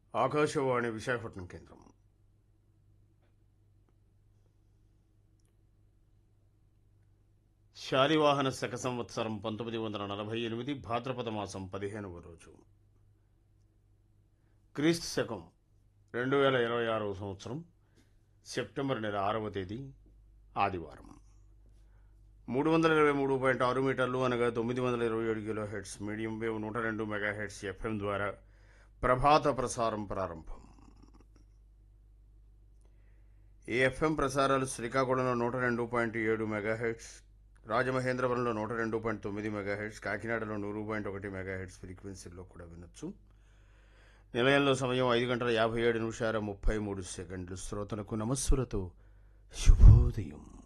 ఆకాశవాణి విశాఖపట్నం కేంద్రం శాలివాహన శక సంవత్సరం పంతొమ్మిది వందల నలభై ఎనిమిది భాద్రపద మాసం పదిహేనవ రోజు క్రీస్తు శకం రెండు వేల ఇరవై ఆరవ సంవత్సరం సెప్టెంబర్ నెల ఆరవ తేదీ ఆదివారం మూడు వందల ఇరవై మూడు పాయింట్ ఆరు మీటర్లు అనగా తొమ్మిది వందల ఇరవై ఏడు కిలో హెడ్స్ మీడియం వేవ్ నూట రెండు మెగా హెడ్స్ ఎఫ్ఎం ద్వారా ప్రభాత ప్రసారం ప్రారంభం ఈ ఎఫ్ఎం ప్రసారాలు శ్రీకాకుళంలో నూట రెండు పాయింట్ ఏడు మెగా హెడ్స్ రాజమహేంద్రవరంలో నూట రెండు పాయింట్ తొమ్మిది మెగా హెడ్స్ కాకినాడలో నూరు పాయింట్ ఒకటి మెగా హెడ్స్ ఫ్రీక్వెన్సీల్లో కూడా వినొచ్చు నిలయంలో సమయం ఐదు గంటల యాభై ఏడు నిమిషాల ముప్పై మూడు సెకండ్లు శ్రోతలకు నమస్సులతో శుభోదయం